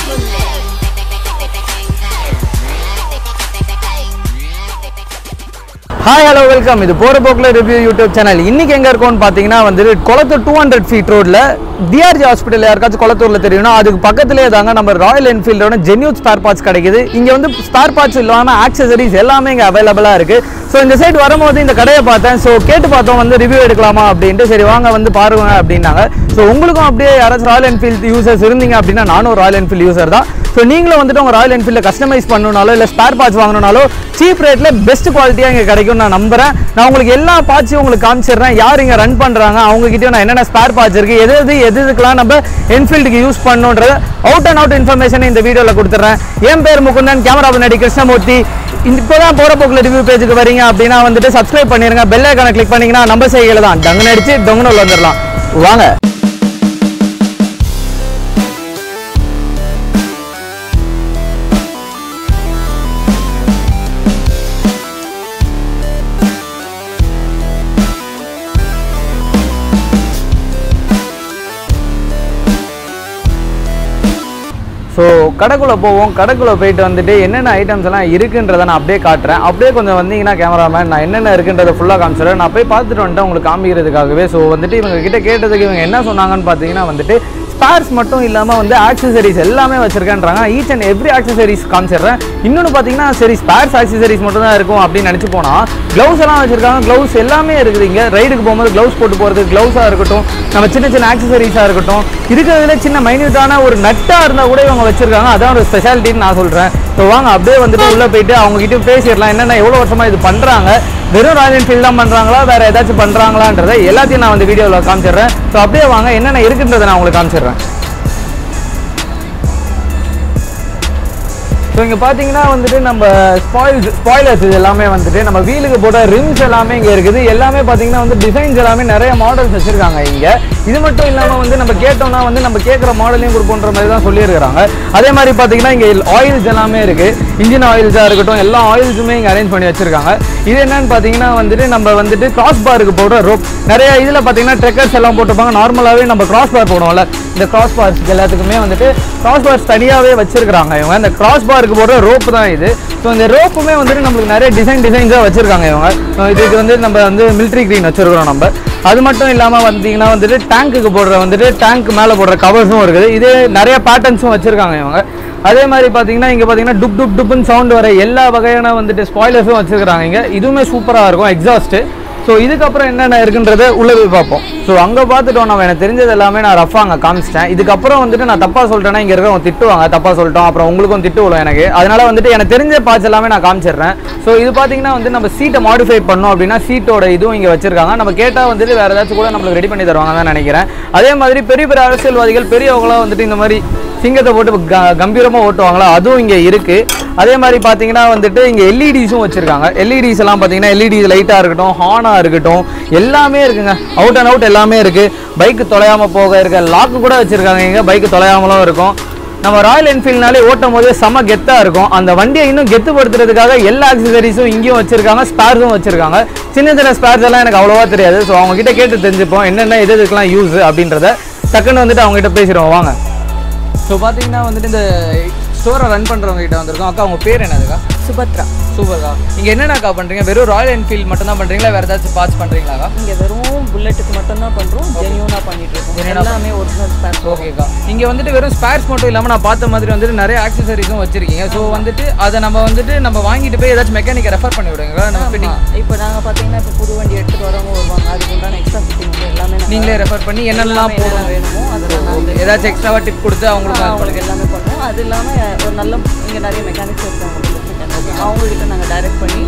Hi hello welcome இது போற போக்குல ரிவ்யூ யூடியூப் சேனல் இன்னைக்கு எங்க இருக்கோம்னு பாத்தீங்கன்னா வந்து கொளத்தூர் டூ ஹண்ட்ரட் ஃபீட் ரோட்ல டிஆர்ஜி ஹாஸ்பிட்டல் யாருக்காச்சும் கொளத்தூர்ல தெரியும்னா அதுக்கு பக்கத்துலேயே தாங்க நம்ம ராயல் என்ஃபீல்டோட ஜென்யூட் ஸ்பேர் பார்ட்ஸ் கிடைக்குது இங்க வந்து ஸ்பேர் பார்ட்ஸ் இல்லாம ஆக்சசரிஸ் எல்லாமே இங்க அவைலபிளா இருக்கு ஸோ இந்த சைடு வரும்போது இந்த கடையை பார்த்தேன் ஸோ கேட்டு பார்த்தோம் வந்து ரிவ்யூ எடுக்கலாமா அப்படின்ட்டு சரி வாங்க வந்து பாருங்க அப்படின்னாங்க ஸோ உங்களுக்கும் அப்படியே யாராச்சும் ராயல் என்ஃபீல்ட் யூசர்ஸ் இருந்தீங்க அப்படின்னா நானும் ஒரு ராயல் என்ஃபீல்ட் யூசர் தான் ஸோ நீங்களும் வந்துட்டு உங்கள் ராயல் என்ஃபீல்டில் கஸ்டமைஸ் பண்ணணுனாலோ இல்லை ஸ்பேர் பார்ட்ஸ் வாங்கணுனாலோ சீப் ரேட்டில் பெஸ்ட் குவாலிட்டியாக இங்கே கிடைக்கும்னு நான் நம்புறேன் நான் உங்களுக்கு எல்லா பார்ட்ஸையும் உங்களுக்கு காமிச்சிடுறேன் யார் இங்கே ரன் பண்ணுறாங்க அவங்ககிட்டயும் நான் என்னென்ன ஸ்பேர் பார்ட்ஸ் இருக்குது எது எது எது எதுக்கெல்லாம் நம்ம என்ஃபீல்டுக்கு யூஸ் பண்ணணுன்றது அவுட் அண்ட் அவுட் இன்ஃபர்மேஷனை இந்த வீடியோவில் கொடுத்துட்றேன் என் பேர் முகுந்தன் கேமரா பின்னாடி கிருஷ்ணமூர்த்தி இப்போ தான் போகிற போக்கில் ரிவ்யூ பேஜுக்கு வரீங்க அப்படின்னா வந்துட்டு சப்ஸ்கிரைப் பண்ணிடுங்க பெல் ஐக்கானை கிளிக் பண்ணிங்கன்னா நம்ம செய்கையில் தான் டங்குன்னு அடிச்சு டொங்குன்னு உள்ள வந்துடலாம் வாங்க ஸோ கடைக்குள்ளே போவோம் கடைக்குள்ளே போயிட்டு வந்துட்டு என்னென்ன ஐட்டம்ஸ் எல்லாம் இருக்குன்றதை நான் அப்படியே காட்டுறேன் அப்படியே கொஞ்சம் வந்தீங்கன்னா கேமராமேன் நான் என்னென்ன இருக்குன்றதை ஃபுல்லாக காமிச்சிடுறேன் நான் போய் பார்த்துட்டு வந்துட்டு உங்களுக்கு காமிக்கிறதுக்காகவே ஸோ வந்துட்டு இவங்க கிட்ட கேட்டதுக்கு இவங்க என்ன சொன்னாங்கன்னு பார்த்தீங்கன்னா வந்துட்டு ஸ்பேர்ஸ் மட்டும் இல்லாமல் வந்து ஆக்சசரிஸ் எல்லாமே வச்சிருக்கேன்றாங்க ஈச் அண்ட் எவ்ரி ஆக்சசரிஸ் காமிச்சிடுறேன் இன்னொன்று பார்த்தீங்கன்னா சரி ஸ்பேர்ஸ் ஆக்சசரிஸ் மட்டும் தான் இருக்கும் அப்படின்னு நினச்சி போனால் க்ளவுஸ் எல்லாம் வச்சிருக்காங்க க்ளவுஸ் எல்லாமே இருக்குது இங்கே ரைடுக்கு போகும்போது க்ளவுஸ் போட்டு போகிறது க்ளவுஸாக இருக்கட்டும் நம்ம சின்ன சின்ன ஆக்சசரிஸாக இருக்கட்டும் இருக்கிறதுல சின்ன மைன்யூட்டான ஒரு நட்டாக இருந்தால் கூட இவங்க வச்சிருக்காங்க அதான் ஒரு ஸ்பெஷாலிட்டின்னு நான் சொல்கிறேன் ஸோ வாங்க அப்படியே வந்துட்டு உள்ளே போயிட்டு அவங்க கிட்ட பேசிடலாம் என்னென்ன எவ்வளோ வருஷமாக இது பண்ணுறாங்க வெறும் ராயல் என்ஃபீல்ட் தான் பண்ணுறாங்களா வேறு ஏதாச்சும் பண்ணுறாங்களான்றதை எல்லாத்தையும் நான் வந்து வீடியோவில் காமிச்சிடுறேன் ஸோ அப்படியே வாங்க என்னென்ன இருக்குன்றதை நான் உங்களுக்கு காமிச்சிடுறேன் ஸோ இங்கே பார்த்தீங்கன்னா வந்துட்டு நம்ம ஸ்பாயில்ஸ் ஸ்பாய்லர்ஸ் இது எல்லாமே வந்துட்டு நம்ம வீலுக்கு போட்ட ரிம்ஸ் எல்லாமே இங்கே இருக்குது எல்லாமே பார்த்தீங்கன்னா வந்து டிசைன்ஸ் எல்லாமே நிறைய மாடல்ஸ் வச்சுருக்காங்க இங்கே இது மட்டும் இல்லாமல் வந்து நம்ம கேட்டோம்னா வந்து நம்ம கேட்குற மாடலையும் கொடுப்போன்ற மாதிரி தான் சொல்லியிருக்கிறாங்க அதே மாதிரி பார்த்தீங்கன்னா இங்கே ஆயில்ஸ் எல்லாமே இருக்குது இன்ஜின் ஆயில்ஸாக இருக்கட்டும் எல்லா ஆயில்ஸுமே இங்கே அரேஞ்ச் பண்ணி வச்சுருக்காங்க இது என்னன்னு பார்த்தீங்கன்னா வந்துட்டு நம்ம வந்துட்டு கிராஸ் பாருக்கு போடுற ரோப் நிறைய இதில் பார்த்தீங்கன்னா ட்ரெக்கர்ஸ் எல்லாம் போட்டிருப்பாங்க நார்மலாகவே நம்ம கிராஸ் பார் போடுவோம்ல இந்த கிராஸ் பார்ஸ் எல்லாத்துக்குமே வந்துட்டு கிராஸ் பார்ஸ் தனியாகவே வச்சிருக்காங்க இவங்க இந்த கிராஸ் பாருக்கு போடுற ரோப் தான் இது ஸோ இந்த ரோப்புமே வந்துட்டு நம்மளுக்கு நிறைய டிசைன் டிசைன்ஸாக வச்சிருக்காங்க இவங்க So இதுக்கு வந்து நம்ம வந்து மிலிட்ரி க்ரீன் வச்சிருக்கிறோம் நம்ம அது மட்டும் இல்லாமல் வந்தீங்கன்னா வந்துட்டு டேங்க்குக்கு போடுற வந்துட்டு டேங்க் மேலே போடுற கவர்ஸும் இருக்குது இது நிறைய பேட்டர்ன்ஸும் வச்சிருக்காங்க இவங்க அதே மாதிரி பார்த்தீங்கன்னா இங்கே பார்த்தீங்கன்னா டுப் டுப் டுப்னு சவுண்ட் வர எல்லா வகையான வந்துட்டு ஸ்பாய்லர்ஸும் வச்சிருக்காங்க இங்கே இதுவுமே சூப்பராக இருக்கும் எக்ஸாஸ்ட்டு ஸோ இதுக்கப்புறம் என்னென்ன இருக்குன்றதை உள்ளே போய் பார்ப்போம் ஸோ அங்கே பார்த்துட்டோம் நம்ம எனக்கு தெரிஞ்சது எல்லாமே நான் ரஃபாக அங்கே காமிச்சிட்டேன் இதுக்கப்புறம் வந்துட்டு நான் தப்பாக சொல்லிட்டேன்னா இங்கே இருக்கிறவங்க திட்டுவாங்க தப்பாக சொல்லிட்டோம் அப்புறம் உங்களுக்கும் திட்டு விழும் எனக்கு அதனால வந்துட்டு எனக்கு தெரிஞ்ச பார்ட்ஸ் எல்லாமே நான் காமிச்சிடுறேன் ஸோ இது பார்த்தீங்கன்னா வந்து நம்ம சீட்டை மாடிஃபை பண்ணோம் அப்படின்னா சீட்டோட இதுவும் இங்கே வச்சிருக்காங்க நம்ம கேட்டால் வந்துட்டு வேறு ஏதாச்சும் கூட நம்மளுக்கு ரெடி பண்ணி தருவாங்க தான் நினைக்கிறேன் அதே மாதிரி பெரிய பெரிய அரசியல்வாதிகள் பெரியவங்களாம் வந்துட்டு இந்த மாதிரி சிங்கத்தை போட்டு க கம்பீரமாக ஓட்டுவாங்களா அதுவும் இங்கே இருக்குது அதே மாதிரி பார்த்தீங்கன்னா வந்துட்டு இங்கே எல்இடிஸும் வச்சுருக்காங்க எல்இடிஸ் எல்லாம் பார்த்தீங்கன்னா எல்இடி லைட்டாக இருக்கட்டும் ஹார்னாக இருக்கட்டும் எல்லாமே இருக்குங்க அவுட் அண்ட் அவுட் எல்லாமே இருக்குது பைக்கு தொலையாமல் போக இருக்க லாக்கு கூட வச்சுருக்காங்க இங்கே பைக்கு தொலையாமலும் இருக்கும் நம்ம ராயல் என்ஃபீல்ட்னாலே ஓட்டும் போதே செம கெத்தாக இருக்கும் அந்த வண்டியை இன்னும் கெத்துப்படுத்துறதுக்காக எல்லா ஆக்சசரிஸும் இங்கேயும் வச்சிருக்காங்க ஸ்பேர்ஸும் வச்சிருக்காங்க சின்ன சின்ன ஸ்பேர்ஸ் எல்லாம் எனக்கு அவ்வளோவா தெரியாது ஸோ அவங்க கிட்ட கேட்டு தெரிஞ்சுப்போம் என்னென்ன எது எதுக்கெல்லாம் யூஸ் அப்படின்றத டக்குன்னு வந்துட்டு அவங்க கிட்ட பேசிடுவோம் வாங்க ஸோ பார்த்தீங்கன்னா வந்துட்டு இந்த ஸ்டோரை ரன் பண்ணுறவங்க கிட்ட வந்திருக்கோம் அக்கா உங்கள் பேர் என்னதுக்கா சுபத்ரா சூப்பர்க்கா இங்கே என்னென்னக்கா பண்ணுறீங்க வெறும் ராயல் என்ஃபீல்ட் மட்டும் தான் பண்ணுறீங்களா வேறு ஏதாச்சும் பார்ட்ஸ் பண்ணுறீங்களாக்கா இங்க வெறும் புல்லட்டுக்கு மட்டும் தான் பண்றோம் ஜெனியூனா பண்ணிட்டு இருக்கோம் Genuine ஆ எல்லாமே ஒரிஜினல் ஸ்பேர் ஓகேக்கா இங்கே வந்துட்டு வெறும் ஸ்பேர்ஸ் மட்டும் இல்லாமல் நான் பார்த்த மாதிரி வந்துட்டு நிறைய ஆக்சசரிஸும் வச்சிருக்கீங்க ஸோ வந்துட்டு அதை நம்ம வந்துட்டு நம்ம வாங்கிட்டு போய் ஏதாச்சும் மெக்கானிக்கை ரெஃபர் பண்ணி விடுங்க நம்ம ஃபிட்டிங் இப்போ நாங்க பாத்தீங்கன்னா இப்போ புது வண்டி எடுத்துட்டு வரவங்க வருவாங்க அதுக்கு உண்டான எக்ஸ்ட்ரா ஃபிட்டிங் வந்து எல்லாமே நாங்க நீங்களே ரெஃபர் பண்ணி என்னெல்லாம் எல்லாமே போடணும் வேணுமோ அதெல்லாம் நாங்க ஏதாச்சும் எக்ஸ்ட்ராவாக டிப் கொடுத்து அவங்களுக்கு help அவங்களுக்கு எல்லாமே பண்ணுவோம் அது இல்லாம ஒரு நல்ல இங்க நிறைய மெக்கானிக்ஸ் இருக்காங்க அவங்க கிட்ட நாங்க டைரக்ட் பண்ணி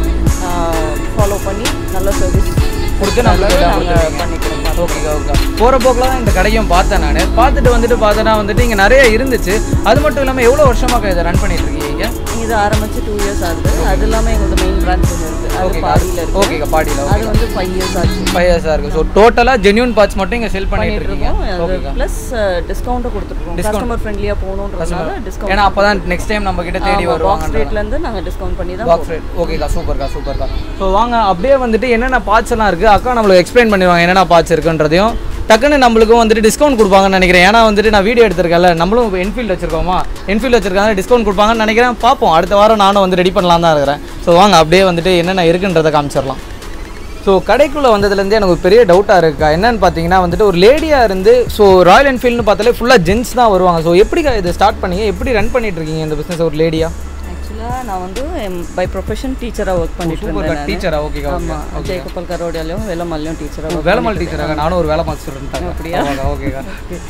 ஃபாலோ பண்ணி நல்ல சர்வீஸ் கொடுத்து நம்மளுக்கு எல்லாம் நாங்க கொடுத்துருவீங்க. பண்ணிக்கிறோம் ஓகே ஓகே போகிற போக்கில் தான் இந்த கடையும் பார்த்தேன் நான் பார்த்துட்டு வந்துட்டு பார்த்தேன்னா வந்துட்டு இங்கே நிறைய இருந்துச்சு அது மட்டும் இல்லாமல் எவ்வளோ வருஷமாக இதை ரன் பண்ணிட்டு இருக்கீங்க இது ஆரம்பிச்சு டூ இயர்ஸ் ஆகுது அது இல்லாம எங்களோட மெயின் பிரான்ச் ஒன்று இருக்கு அது ஓகே பாடியில் இருக்கு ஓகேக்கா பாடியில் அது வந்து ஃபைவ் இயர்ஸ் ஆச்சு ஃபைவ் இயர்ஸாக இருக்குது ஸோ டோட்டலாக ஜென்யூன் பார்ட்ஸ் மட்டும் இங்கே செல் பண்ணிட்டு பண்ணிட்டு இருக்கீங்க இருக்கோம் ஓகேக்கா ப்ளஸ் டிஸ்கவுண்ட்டும் கொடுத்துருக்கோம் கஸ்டமர் ஃப்ரெண்ட்லியாக போகணுன்றதுனால டிஸ்கவுண்ட் ஏன்னா அப்போ தான் நெக்ஸ்ட் டைம் நம்ம கிட்ட தேடி பாக்ஸ் வருவாங்க ரேட்லேருந்து நாங்கள் டிஸ்கவுண்ட் பண்ணி தான் பாக்ஸ் ரேட் ஓகேக்கா சூப்பர்க்கா சூப்பர்க்கா ஸோ வாங்க அப்படியே வந்துட்டு என்னென்ன பார்ட்ஸ் எல்லாம் இருக்குது அக்கா நம்மளுக்கு எக்ஸ்பிளைன் பண்ணிடுவாங்க என்னென்ன பார்ட்ஸ் இருக்குன்றதையும் டக்குன்னு நம்மளுக்கும் வந்துட்டு டிஸ்கவுண்ட் கொடுப்பாங்கன்னு நினைக்கிறேன் ஏன்னா வந்துட்டு நான் வீடியோ எடுத்திருக்கேன்ல நம்மளும் என்ஃபீல்டு வச்சிருக்கோமா என்ஃபீல்டு வச்சிருக்காங்க டிஸ்கவுண்ட் கொடுப்பாங்கன்னு நினைக்கிறேன் பார்ப்போம் அடுத்த வாரம் நானும் வந்து ரெடி பண்ணலாம் தான் இருக்கிறேன் ஸோ வாங்க அப்படியே வந்துட்டு என்னென்ன இருக்குன்றதை காமிச்சிடலாம் ஸோ கடைக்குள்ளே வந்ததுலேருந்து எனக்கு ஒரு பெரிய டவுட்டாக இருக்கா என்னன்னு பார்த்தீங்கன்னா வந்துட்டு ஒரு லேடியாக இருந்து ஸோ ராயல் என்ஃபீல்டுன்னு பார்த்தாலே ஃபுல்லாக ஜென்ஸ் தான் வருவாங்க ஸோ எப்படிக்கா இதை ஸ்டார்ட் பண்ணீங்க எப்படி ரன் பண்ணிட்டு இருக்கீங்க இந்த பிஸ்னஸ் ஒரு லேடியாக ஆக்சுவலாக நான் வந்து பை ப்ரொஃபஷன் டீச்சராக ஒர்க் பண்ணிட்டு இருந்தேன் நானு. டீச்சரா ஓகேக்கா ஆமா ஜெயகோபால் கரோடியாலையும் வேலமல்லையும் டீச்சராக வேலைமால் டீச்சராக நானும் ஒரு வேலைமால் ஸ்டூடெண்ட் அப்படியா? ஓகேக்கா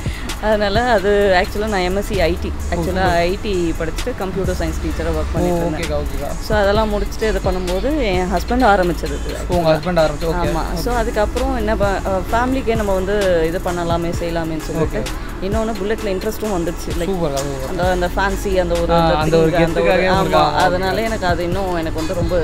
அதனால அது ஆக்சுவலாக நான் எம்எஸ்சி ஐடி ஆக்சுவலாக ஐடி படிச்சுட்டு கம்ப்யூட்டர் சயின்ஸ் டீச்சராக ஒர்க் பண்ணிட்டு இருந்தேன் ஓகேக்கா ஓகேக்கா ஸோ அதெல்லாம் முடிச்சுட்டு இது பண்ணும்போது என் ஹஸ்பண்ட் ஆரம்பிச்சது இது உங்கள் ஹஸ்பண்ட் ஆரம்பிச்சு ஓகே ஆமாம் ஸோ அதுக்கப்புறம் என்ன ஃபேமிலிக்கே நம்ம வந்து இது பண்ணலாமே செய்யலாமேன்னு சொல்லிட்டு இன்னொன்று புல்லெட்டில் இன்ட்ரெஸ்ட்டும் வந்துடுச்சு லைக் சூப்பர்க்கா சூப்பர் அந்த அந்த ஃபேன்சி அந்த ஒரு ஆ, அந்த அந்த ஒரு thing, அந்த ஒரு கெத்துக்காகவே உங்களுக்கு ஆமாம் அதனால எனக்கு அது இன்னும் எனக்கு வந்து ரொம்ப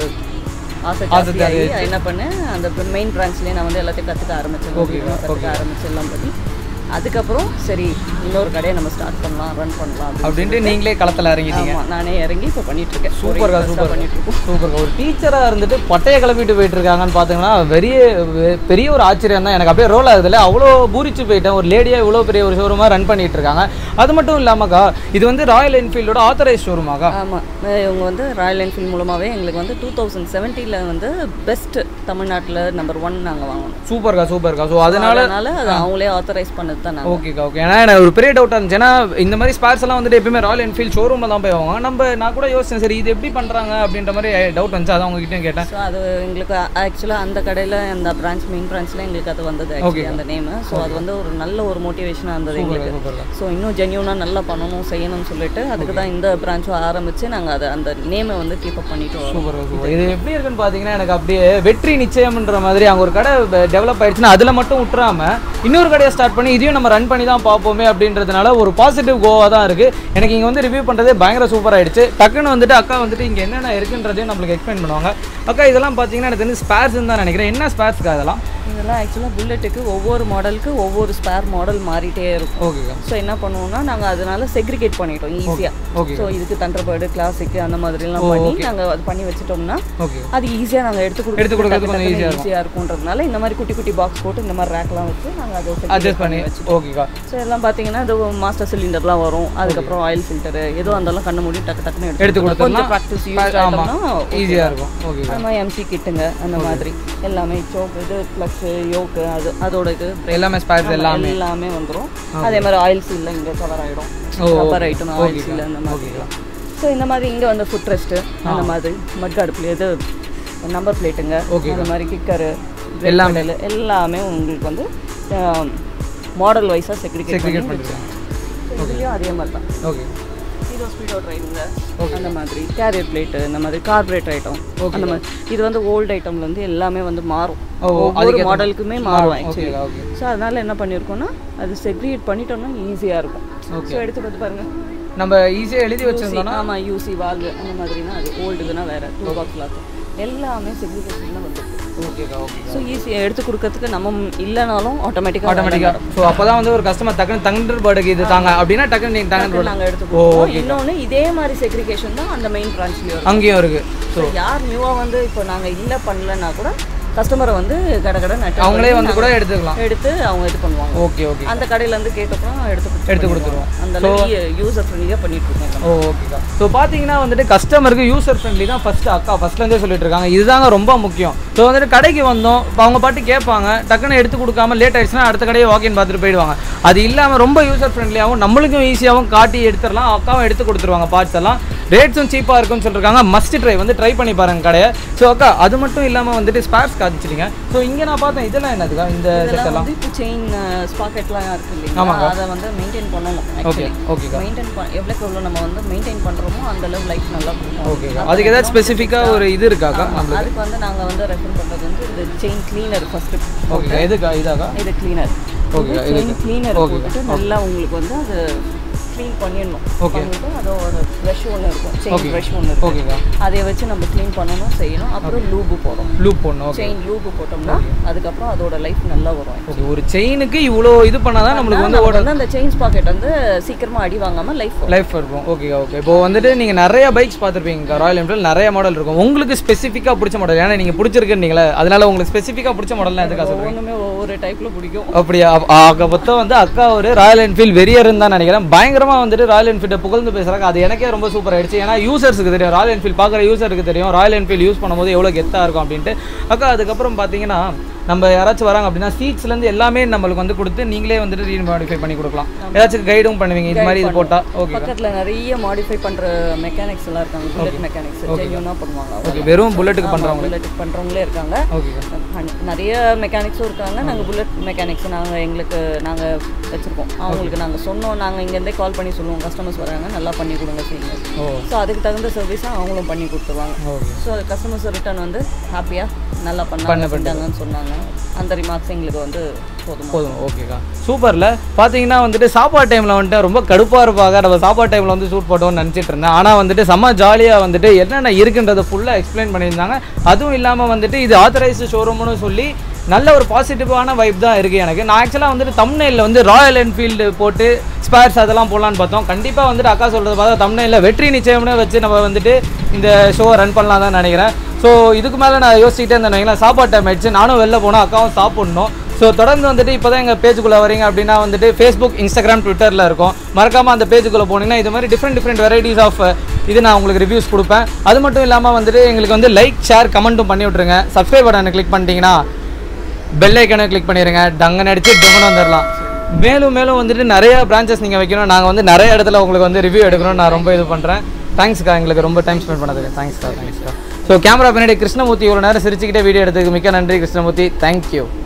ஆசை ஆசை ஜாஸ்தியாகி என்ன பண்ணேன் அந்த மெயின் பிரான்ச்லேயே நான் வந்து எல்லாத்தையும் கற்றுக்க ஆரம்பிச்சேன் கற்றுக்க ஆரம்பிச்சு எல்லாம் பண்ணி அதுக்கப்புறம் சரி இன்னொரு கடையை நம்ம ஸ்டார்ட் பண்ணலாம் ரன் பண்ணலாம் அப்படின்னு அப்படின்ட்டு நீங்களே களத்தில் இறங்கிட்டீங்க ஆமாம் நானே இறங்கி இப்போ பண்ணிட்டு இருக்கேன் சூப்பர்க்கா சூப்பர் பண்ணிட்டு இருக்கோம் சூப்பர்க்கா ஒரு டீச்சராக இருந்துட்டு பட்டையை கிளப்பிட்டு போயிட்டு இருக்காங்கன்னு பார்த்தீங்கன்னா பெரிய வெ- பெரிய ஒரு ஆச்சரியம் தான் எனக்கு அப்படியே ரோல் ஆகுதுல்ல அவ்வளோ பூரிச்சு போயிட்டேன் ஒரு லேடியாக இவ்வளோ பெரிய ஒரு ஷோரூமாக ரன் பண்ணிட்டு இருக்காங்க அது மட்டும் இல்லாமக்கா இது வந்து ராயல் என்ஃபீல்டோட ஆத்தரைஸ் ஷோரூமாக்கா ஆமாம் இவங்க வந்து ராயல் என்ஃபீல்ட் மூலமாகவே எங்களுக்கு வந்து டூ தௌசண்ட் செவன்ட்டியில் வந்து பெஸ்ட் தமிழ்நாட்டில் நம்பர் ஒன் நாங்கள் வாங்கணும் சூப்பர்க்கா சூப்பர்க்கா ஸோ அதனால அதனால அது அவங்களே ஆத்தரைஸ் பண்ணது தான் நாங்கள் ஓகேக்கா ஓகே ஏன்னா எனக்கு ஒரு பெரிய டவுட்டாக இருந்துச்சு ஏன்னா இந்த மாதிரி ஸ்பேர்ஸ் எல்லாம் வந்துட்டு எப்பயுமே ராயல் என்ஃபீல்ட் ஷோரூமில் தான் போய் வாங்க நம்ம நான் கூட யோசிச்சேன் சரி இது எப்படி பண்ணுறாங்க அப்படின்ற மாதிரி டவுட் வந்துச்சு அதான் உங்ககிட்டயும் கேட்டேன் ஸோ அது எங்களுக்கு ஆக்சுவலாக அந்த கடையில் அந்த பிரான்ச் மெயின் பிரான்ச்சில் எங்களுக்கு அது வந்தது actually அந்த நேம் ஸோ அது வந்து ஒரு நல்ல ஒரு மோட்டிவேஷனாக இருந்தது எங்களுக்கு சூப்பர்க்கா ஸோ இன்னும் ஜென்யூனாக நல்லா பண்ணணும் செய்யணும்னு சொல்லிட்டு அதுக்கு தான் இந்த பிரான்ச்சும் ஆரம்பித்து நாங்கள் அதை அந்த நேமை வந்து கீப் அப் பண்ணிட்டு வரோம் சூப்பர் சூப்பர் இது எப்படி இருக்குன்னு பார்த்தீங்கன்னா எனக்கு அப்படியே வெற்றி நிச்சயம்ன்ற மாதிரி அங்கே ஒரு கடை டெவலப் ஆயிடுச்சுன்னா அதில் மட்டும் விட்டுறாம இன்னொரு கடையை ஸ்டார்ட் பண்ணி இதையும் நம்ம ரன் பண்ணி தான் பார்ப்போமே அப்படின்றதுனால ஒரு பாசிட்டிவ் கோவாக தான் இருக்குது எனக்கு இங்கே வந்து ரிவ்யூ பண்ணுறதே பயங்கர சூப்பர் ஆயிடுச்சு டக்குன்னு வந்துட்டு அக்கா வந்துட்டு இங்கே என்னென்ன இருக்குன்றதையும் நம்மளுக்கு எக்ஸ்பிளைன் பண்ணுவாங்க அக்கா இதெல்லாம் பார்த்தீங்கன்னா எனக்கு வந்து ஸ்பேர்ஸ்ன்னு தான் நினைக்கிறேன் என்ன ஸ்பேர்ஸ்க்கா அதெல்லாம் இதெல்லாம் ஆக்சுவலாக புல்லெட்டுக்கு ஒவ்வொரு மாடலுக்கு ஒவ்வொரு ஸ்பேர் மாடல் மாறிட்டே இருக்கும் ஓகேக்கா ஸோ என்ன பண்ணுவோம்னா நாங்கள் அதனால செக்ரிகேட் பண்ணிட்டோம் ஈஸியாக ஓகே ஸோ இதுக்கு தண்டர்பேர்டு கிளாசிக் அந்த மாதிரிலாம் பண்ணி நாங்கள் அது பண்ணி வச்சுட்டோம்னா ஓகே அது ஈஸியாக நாங்கள் எடுத்து எடுத்து கொடுக்கறதுக்கு கொஞ்சம் easy-ஆ ஈஸியாக இருக்குன்றதுனால இந்த மாதிரி குட்டி குட்டி பாக்ஸ் போட்டு இந்த மாதிரி ரேக்லாம் வச்சு நாங்கள் அதை அட்ஜஸ்ட் செக்ரிகேட் பண்ணி பண்ணி ஓகேக்கா ஸோ எல்லாம் பார்த்தீங்கன்னா இது மாஸ்டர் சிலிண்டர்லாம் வரும் அதுக்கப்புறம் ஆயில் ஃபில்டரு எதுவும் இருந்தாலும் கண்ணு மூடி டக்கு டக்குன்னு எடுத்து கொடுத்தோம்னா கொஞ்சம் ப்ராக்டிஸ் யூஸ் ஆமாம் ஆகிட்டோம்னா ஈஸியாக இருக்கும் ஓகே அந்த மாதிரி எம்சி கிட்டுங்க அந்த மாதிரி எல்லாமே சோப் இது ப்ளக்ஸு யோக்கு அது அதோட இது எல்லாமே ஸ்பேர்ஸ் எல்லாமே எல்லாமே வந்துரும் அதே மாதிரி ஆயில் சீல்ல இங்கே கவர் ஆகிடும் ஓ, ரப்பர் ஐட்டம் ஆயில் சீல் அந்த மாதிரி ஸோ இந்த மாதிரி இங்கே வந்து ஃபுட் ரெஸ்ட்டு அந்த மாதிரி மட் அடுப்புல இது நம்பர் பிளேட்டுங்க அந்த மாதிரி கிக்கரு எல்லாமே. எல்லாமே உங்களுக்கு வந்து மாடல் வைஸாக செக்ரிகேட் செக்ரிகேட் பண்ணி பண்ணிருக்காங்க இதுலேயும் அதே மாதிரி தான் ஓகே ஹீரோ ஸ்பீடோ ட்ரைவிங்க அந்த மாதிரி கேரியர் பிளேட்டு இந்த மாதிரி கார்பரேட் ஐட்டம் அந்த மாதிரி இது வந்து ஓல்டு ஐட்டம்ல இருந்து எல்லாமே வந்து மாறும் ஓ, ஒவ்வொரு அதுக்கேத்த மாடலுக்குமே மாறும் ஆக்சுவலி ஓகேக்கா ஓகே ஸோ அதனால என்ன பண்ணியிருக்கோம்னா அது செக்ரிகேட் பண்ணிட்டோம்னா ஈஸியாக இருக்கும் ஸோ எடுத்து பார்த்து பாருங்க நம்ம ஈஸியாக எழுதி வச்சிருந்தோம்னா ஆமாம் யூசி வால்வு அந்த மாதிரினா அது ஓல்டுதுன்னா வேற டூ பாக்ஸ் லாக் எல்லாமே செக்ரிகேஷன் தான் வந்துருக்கு ஓகேக்கா ஓகே ஸோ ஈஸியாக எடுத்து கொடுக்கறதுக்கு நம்ம இல்லைனாலும் ஆட்டோமேட்டிக்காக ஆட்டோமேட்டிக்காக ஸோ அப்போ தான் வந்து ஒரு கஸ்டமர் டக்குன்னு தண்டர் பேர்டுக்கு இது தாங்க அப்படின்னா டக்குன்னு நீங்கள் டங்கர் பேர்டு நாங்கள் எடுத்து கொடுப்போம் இன்னொன்று இதே மாதிரி செக்ரிகேஷன் தான் அந்த மெயின் பிரான்ச்லேயும் இருக்கும் அங்கேயும் இருக்கு ஸோ யார் நியூவாக வந்து இப்போ நாங்கள் இல்லை பண்ணலன்னா கூட கஸ்டமரை வந்து கடை கடை அவங்களே வந்து கூட எடுத்துக்கலாம் எடுத்து அவங்க இது பண்ணுவாங்க ஓகே ஓகே அந்த கடையில இருந்து கேட்டப்பறம் எடுத்து கொடுத்து எடுத்து பண்ணிடுவாங்க. கொடுத்துருவோம். அந்த அளவுக்கு யூசர் ஃப்ரெண்ட்லியாக பண்ணிட்டு இருக்கோம் ஓ ஓகேக்கா ஸோ பார்த்தீங்கன்னா வந்துட்டு கஸ்டமருக்கு யூசர் ஃப்ரெண்ட்லி தான் ஃபஸ்ட்டு அக்கா ஃபஸ்ட்லேருந்தே சொல்லிட்டு இருக்காங்க இதுதாங்க ரொம்ப முக்கியம் ஸோ வந்துட்டு கடைக்கு வந்தோம் இப்போ அவங்க பாட்டு கேட்பாங்க டக்குன்னு எடுத்து கொடுக்காம லேட் ஆயிடுச்சுன்னா அடுத்த கடையை வாக்கின் பார்த்துட்டு போயிடுவாங்க அது இல்லாமல் ரொம்ப யூசர் ஃப்ரெண்ட்லியாகவும் நம்மளுக்கும் ஈஸியாகவும் காட்டி எடுத்துடலாம் அக்காவும் எடுத்து கொடுத்துருவாங்க பார்ட்ஸ் எல்லாம் ரேட்ஸும் சீப்பாக இருக்கும்னு சொல்லிருக்காங்க மஸ்ட் ட்ரை வந்து ட்ரை பண்ணி பாருங்க கடையை ஸோ அக்கா அது மட்டும் இல்லாமல் வந்துட்டு ஸ்பேர்ஸ் காமிச்சிட்டீங்க ஸோ இங்கே நான் பார்த்தேன் இதெல்லாம் என்னதுக்கா இந்த செட் இதெல்லாம் எல்லாம் வந்து இப்போ செயின் ஸ்பாக்கெட்லாம் இருக்கு இல்லைங்களா அதை வந்து மெயின்டைன் பண்ணணும் ஓகே ஆக்சுவலி ஓகேக்கா மெயின்டைன் எவ்வளோக்கு எவ்வளோ நம்ம வந்து மெயின்டைன் பண்ணுறோமோ அந்த அளவு லைஃப் நல்லா கொடுக்கும் ஓகேக்கா அதுக்கு ஏதாவது ஸ்பெசிஃபிக்காக ஒரு இது இருக்காக்கா ஆமா, அதுக்கு வந்து நாங்கள் வந்து ரெஃபர் பண்ணுறது வந்து இந்த செயின் கிளீனர் ஃபஸ்ட்டு ஓகே எதுக்கா இதாக்கா இது கிளீனர் Okay, செயின் கிளீனர் போட்டுட்டு நல்லா உங்களுக்கு வந்து அது க்ளீன் பண்ணிடணும் Okay. பண்ணிட்டு அதோட ப்ரஷ் ஒன்று இருக்கும் செயின் ப்ரஷ் ஒன்று இருக்கும் ஓகேக்கா அதை வச்சு நம்ம க்ளீன் பண்ணணும் செய்யணும் அப்புறம் லூபு போடணும் லூப் போடணும் ஓகே செயின் லூபு போட்டோம்னா அதுக்கப்புறம் அதோட லைஃப் நல்லா வரும் ஓகே ஒரு செயினுக்கு இவ்வளோ இது பண்ணாதான் நம்மளுக்கு வந்து நமக்கு வந்து அந்த செயின்ஸ் பாக்கெட் வந்து சீக்கிரமா அடி வாங்காம லைஃப் லைஃப் இருக்கும் ஓகே ஓகே இப்போ வந்துட்டு நீங்கள் நிறைய பைக்ஸ் பார்த்துருப்பீங்க ராயல் என்ஃபீல்டு நிறைய மாடல் இருக்கும் உங்களுக்கு ஸ்பெசிஃபிக்காக பிடிச்ச மாடல் ஏன்னா நீங்கள் பிடிச்சிருக்குன்னீங்களே அதனால உங்களுக்கு ஸ்பெசிஃபிக்காக பிடிச்ச மாடல்லாம் எதுக்காக சொல்கிறீங்க ஒவ்வொன்றுமே ஒவ்வொரு டைப்ல பிடிக்கும் அப்படியா அப்ப- ஆக மொத்தம் வந்து அக்கா ஒரு ராயல் என்ஃபீல்ட் வெறியர்னு தான் நினைக்கிறேன் பயங்கரமா வந்துட்டு ராயல் என்ஃபீல்டை புகழ்ந்து பேசுறாங்க அது எனக்கே ரொம்ப சூப்பர் ஆயிடுச்சு ஏன்னா யூசர்ஸுக்கு தெரியும் ராயல் என்ஃபீல்ட் பார்க்குற யூசருக்கு தெரியும் ராயல் என்ஃபீல்ட் யூஸ் பண்ணும்போது எவ்வளோ கெத்தாக இருக்கும் அப்படின்ட்டு அக்கா அதுக்கப்புறம் பார்த்தீங்கன்னா நம்ம யாராச்சும் வராங்க அப்படின்னா சீட்ஸ்லேருந்து எல்லாமே நம்மளுக்கு வந்து கொடுத்து நீங்களே வந்துட்டு ரீமாடிஃபை பண்ணி கொடுக்கலாம் ஏதாச்சும் கைடும் பண்ணுவீங்க இது மாதிரி இது போட்டால் ஓகே பக்கத்துல நிறைய மாடிஃபை பண்ற மெக்கானிக்ஸ் எல்லாம் இருக்காங்க புல்லட் மெக்கானிக்ஸ் ஜென்யூனா பண்ணுவாங்க ஓகே வெறும் புல்லட்டுக்கு பண்ணுறவங்க புல்லட் பண்றவங்களே இருக்காங்க ஓகே ஹன்- நிறைய மெக்கானிக்ஸும் இருக்காங்க நாங்கள் புல்லட் மெக்கானிக்ஸ் நாங்கள் எங்களுக்கு நாங்கள் வச்சுருக்கோம் அவங்களுக்கு நாங்கள் சொன்னோம் நாங்கள் இங்கேருந்தே கால் பண்ணி சொல்லுவோம் கஸ்டமர்ஸ் வராங்க நல்லா பண்ணி கொடுங்க செய்யுங்க ஓ ஸோ அதுக்கு தகுந்த சர்வீஸாக அவங்களும் பண்ணி கொடுத்துருவாங்க ஓகே ஸோ கஸ்டமர்ஸ் ரிட்டர்ன் வந்து ஹாப்பியாக நல்லா பண்ணாங்க செஞ்சாங்கன்னு சொன்னாங்க அந்த ரிமார்க்ஸ் எங்களுக்கு வந்து போதும் போதும் ஓகேக்கா சூப்பரில் பார்த்தீங்கன்னா வந்துட்டு சாப்பாடு டைமில் வந்துட்டு ரொம்ப கடுப்பாக இருப்பாங்க நம்ம சாப்பாடு டைமில் வந்து ஷூட் போட்டோம்னு நினச்சிட்டு இருந்தேன் ஆனால் வந்துட்டு செம்ம ஜாலியாக வந்துட்டு என்னென்ன இருக்குன்றதை ஃபுல்லாக எக்ஸ்பிளைன் பண்ணியிருந்தாங்க அதுவும் இல்லாமல் வந்துட்டு இது ஆத்தரைஸ்டு ஷோரூம்னு சொல்லி நல்ல ஒரு பாசிட்டிவான வைப் தான் இருக்குது எனக்கு நான் ஆக்சுவலாக வந்துட்டு தம்னையில் வந்து ராயல் என்ஃபீல்டு போட்டு ஸ்பேர்ஸ் அதெல்லாம் போடலான்னு பார்த்தோம் கண்டிப்பாக வந்துட்டு அக்கா சொல்கிறது பார்த்தா தம்னையில் வெற்றி நிச்சயம்னு வச்சு நம்ம வந்துட்டு இந்த ஷோ ரன் பண்ணலாம் தான் நினைக்கிறேன் ஸோ இதுக்கு மேலே நான் யோசிச்சுட்டே இருந்தேன் வைங்களேன் சாப்பாடு டைம் ஆயிடுச்சு நானும் வெளில போனோம் அக்காவும் சாப்பிட்ணும் ஸோ தொடர்ந்து வந்துட்டு இப்போ தான் எங்கள் பேஜுக்குள்ளே வரீங்க அப்படின்னா வந்துட்டு ஃபேஸ்புக் இன்ஸ்டாகிராம் ட்விட்டரில் இருக்கும் மறக்காமல் அந்த பேஜுக்குள்ளே போனீங்கன்னா இது மாதிரி டிஃப்ரெண்ட் டிஃப்ரெண்ட் வெரைட்டிஸ் ஆஃப் இது நான் உங்களுக்கு ரிவ்யூஸ் கொடுப்பேன் அது மட்டும் இல்லாமல் வந்துட்டு எங்களுக்கு வந்து லைக் ஷேர் கமெண்ட்டும் பண்ணி விட்ருங்க சப்ஸ்கிரைப் பட்டனை கிளிக் பண்ணிட்டீங்கன்னா பெல் ஐக்கனை கிளிக் பண்ணிடுங்க டங்கன் அடிச்சு டொங்கன் வந்துடலாம் மேலும் மேலும் வந்துட்டு நிறைய பிரான்ச்சஸ் நீங்கள் வைக்கணும் நாங்கள் வந்து நிறைய இடத்துல உங்களுக்கு வந்து ரிவ்யூ எடுக்கணும்னு நான் ரொம்ப இது பண்ணுறேன் தேங்க்ஸ்க்கா எங்களுக்கு ரொம்ப டைம் ஸ்பெண்ட் பண்ணதுக்கு தேங்க்ஸ்க்கா தேங்க்ஸ்க்கா ஸோ கேமரா பின்னாடி கிருஷ்ணமூர்த்தி இவ்வளோ நேரம் சிரிச்சுக்கிட்டே வீடியோ எடுத்ததுக்கு மிக்க நன்றி கிருஷ்ணமூர்த்தி தேங்க்யூ